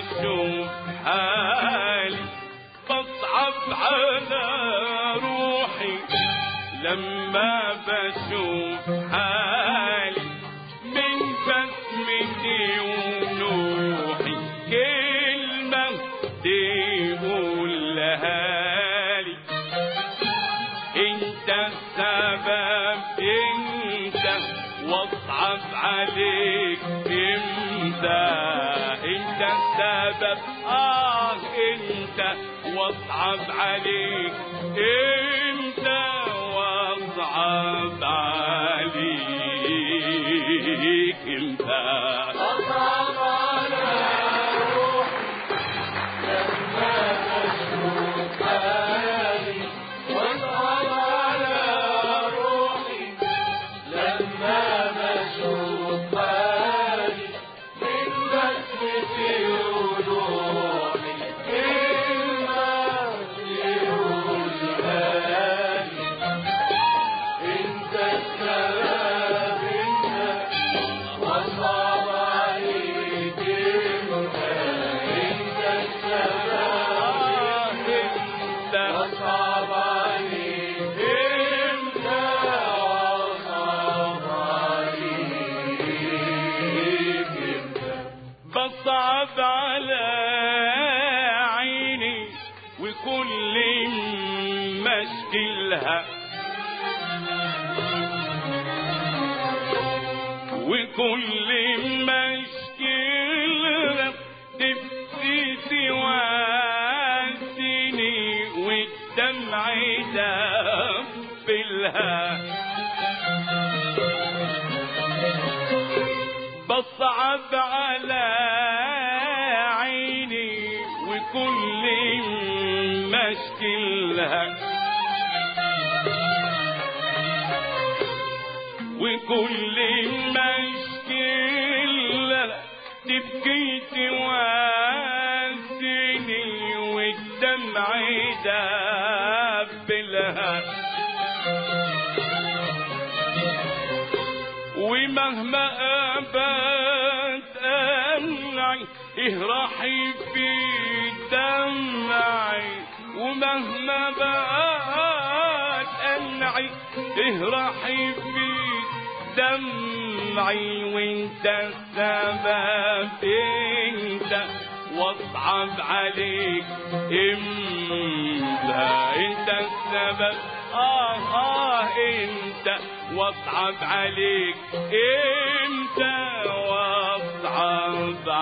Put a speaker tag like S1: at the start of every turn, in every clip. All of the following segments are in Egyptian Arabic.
S1: بشوف حالي بصعب على روحي لما بشوف حالي من بسمتي ونوحي كلمة تقولها لي انت السبب انت واصعب عليك امتى انت السبب اه انت واصعب عليك امتى واصعب عليك امتى
S2: أصعب على روحي لما بشوف حالي وأصعب على روحي لما بشوف حالي من بسمتي ونوحي كلمة تقولها لي انت السبب انت وصعب عليك انت انت السبب
S1: انت
S2: وصعب عليك انت وصعب عليك انت
S1: بصعب على عيني وكل مشكلها وكل مشكلة تبكي تواسيني والدمع دبلها بصعب على عيني وكل مشكلها وكل مشكلة تبكي تواسيني والدمع دبلها ومهما أبات أمعي إيه راح في دمعي ومهما بات أمعي إيه راح في دمعي وانت السبب انت واصعب عليك امتى انت السبب اه اه انت واصعب عليك امتى واصعب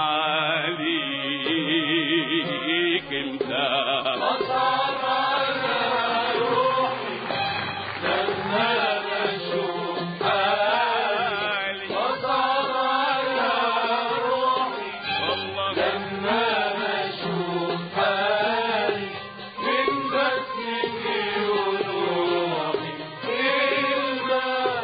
S1: عليك امتى
S2: أصعب على روحي لما بشوف حالي وأصعب على روحي
S1: الله
S2: لما بشوف حالي من بسمتي ونوحي كلمة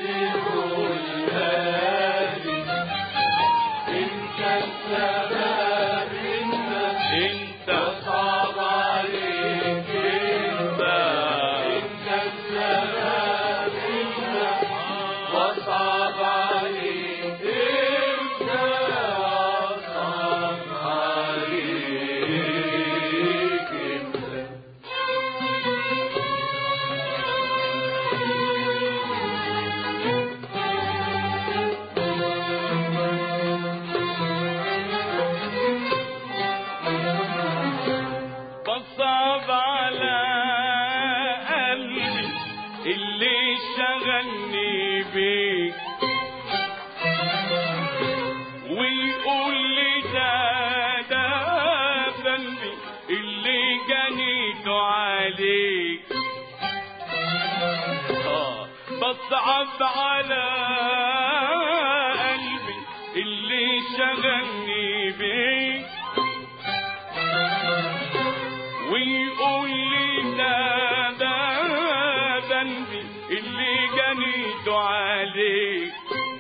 S2: تقولها لي انت السبب انت
S1: انت
S2: وصعب عليك انت انت السبب انت وصعب عليك انت وصعب عليك انت
S1: بصعب على قلبي اللي شغلني بيك ويقول لي ده ده ذنبي اللي جنيت عليك آه، بصعب على قلبي اللي شغلني بيك ويقول لي ده ده ذنبي اللي جنيت عليك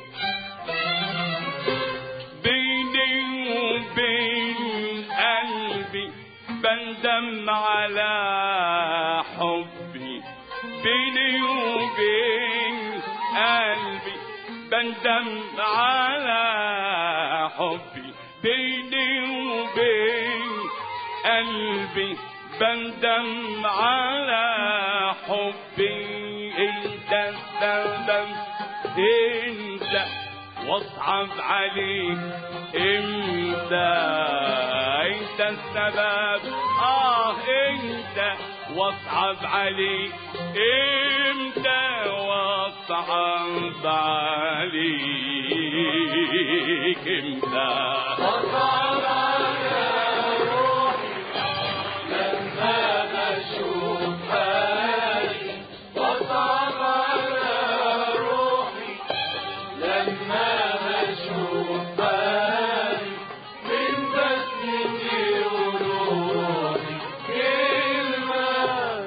S1: بيني وبين قلبي بندم على حبي بيني وبين قلبي بندم على حبي بيني وبين قلبي بندم على حبي انت السبب انت واصعب عليك امتى انت السبب اه انت واصعب عليك امتى واصعب عليك امتى
S2: وصعب على روحي لما بشوف حالي وصعب على روحي لما بشوف حالي من بسمتي وروحي كلمة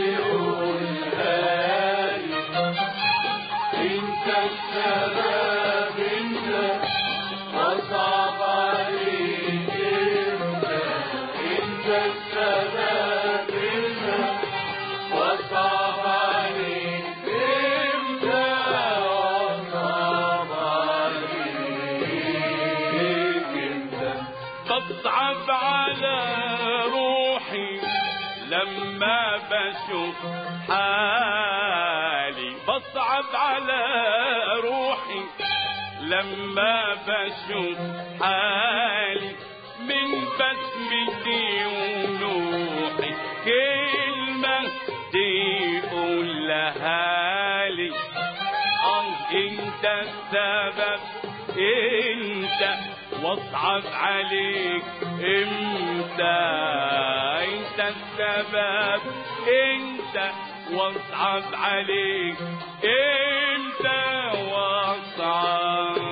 S2: تقولها لي انت السبب انت وصعب عليك انت انت السبب انت وصعب عليك انت وصعب عليك انت
S1: بصعب على روحي لما بشوف حالي بصعب على روحي لما بشوف حالي من بسمتي ونوحي كلمة تقولها لي اه انت السبب انت واصعب عليك امتى انت السبب انت واصعب عليك امتى واصعب